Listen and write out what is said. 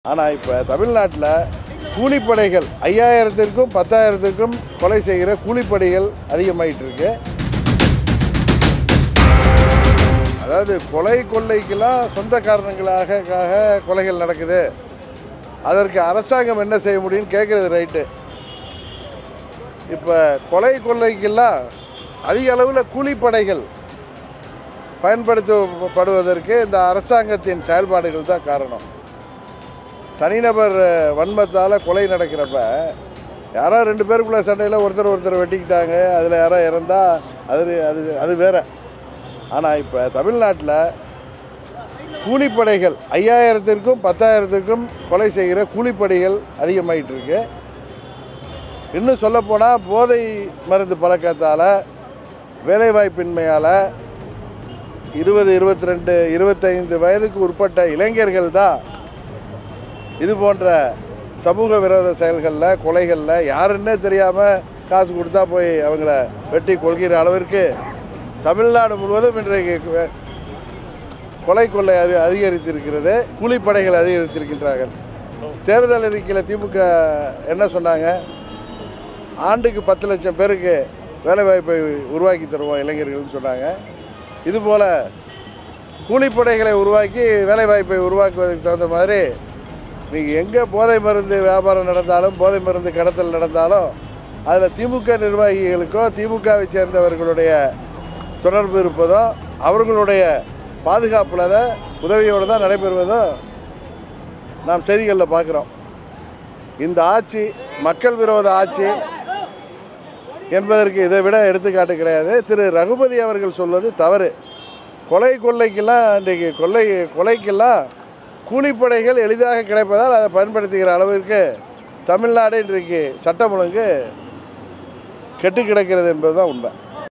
ஆனால் இப்போ தமிழ்நாட்டில் கூலிப்படைகள் ஐயாயிரத்திற்கும் பத்தாயிரத்திற்கும் கொலை செய்கிற கூலிப்படைகள் அதிகமாயிட்டு இருக்கு அதாவது கொலை கொள்ளைக்கெல்லாம் சொந்த காரணங்களாக காக கொலைகள் நடக்குது அதற்கு அரசாங்கம் என்ன செய்ய முடியும்னு கேட்குறது ரைட்டு இப்போ கொலை கொள்ளைக்கெல்லாம் அதிக அளவில் கூலிப்படைகள் பயன்படுத்தப்படுவதற்கு இந்த அரசாங்கத்தின் செயல்பாடுகள் தான் காரணம் தனிநபர் அஹ், வன்மத்தால் கொலை நடக்கிறப்ப யாரோ ரெண்டு பேருக்குள்ள சண்டையில் ஒருத்தர் ஒருத்தர் வெட்டிக்கிட்டாங்க அதில் யாரோ இறந்தா அது அது அது வேற ஆனால் இப்போ தமிழ்நாட்டில் கூலிப்படைகள் ஐயாயிரத்திற்கும் பத்தாயிரத்திற்கும் கொலை செய்கிற கூலிப்படைகள் அதிகமாயிட்டு இருக்கு இன்னும் சொல்லப்போனால் போதை மருந்து பழக்கத்தால் வேலைவாய்ப்பின்மையால் இருபது இருபத்தி ரெண்டு இருபத்தைந்து வயதுக்கு உட்பட்ட இளைஞர்கள் தான் இது போன்ற சமூக விரோத செயல்களில் கொலைகளில் யாருன்னே தெரியாமல் காசு கொடுத்தா போய் அவங்கள வெட்டி கொள்கிற அளவிற்கு தமிழ்நாடு முழுவதும் இன்றைக்கு கு- கொலை கொள்ளை அதி அதிகரித்திருக்கிறது கூலிப்படைகள் அதிகரித்திருக்கின்றார்கள் தேர்தல் அறிக்கையில் திமுக என்ன சொன்னாங்க ஆண்டுக்கு பத்து லட்சம் பேருக்கு வேலைவாய்ப்பை உருவாக்கி தருவோம் இளைஞர்கள்னு சொன்னாங்க இதுபோல் கூலிப்படைகளை உருவாக்கி வேலைவாய்ப்பை உருவாக்குவதற்கு தகுந்த மாதிரி நீங்கள் எங்கே போதை மருந்து வியாபாரம் நடந்தாலும் போதை மருந்து கடத்தல் நடந்தாலும் அதில் திமுக நிர்வாகிகளுக்கோ திமுகவை சேர்ந்தவர்களுடைய தொடர்பு இருப்பதோ அவர்களுடைய பாதுகாப்பில் தான் உதவியோடு தான் நடைபெறுவதோ நாம் செய்திகளில் பார்க்குறோம் இந்த ஆட்சி மக்கள் விரோத ஆட்சி என்பதற்கு இதை விட எடுத்துக்காட்டு கிடையாது திரு ரகுபதி அவர்கள் சொல்வது தவறு கொலை கொள்ளைக்கெல்லாம் இன்றைக்கு கொள்ளை கொலைக்கெல்லாம் கூலிப்படைகள் எளிதாக கிடைப்பதால் அதை பயன்படுத்துகிற அளவிற்கு தமிழ்நாடு இன்றைக்கு சட்டம் ஒழுங்கு கெட்டு கிடக்கிறது என்பதுதான் உண்மை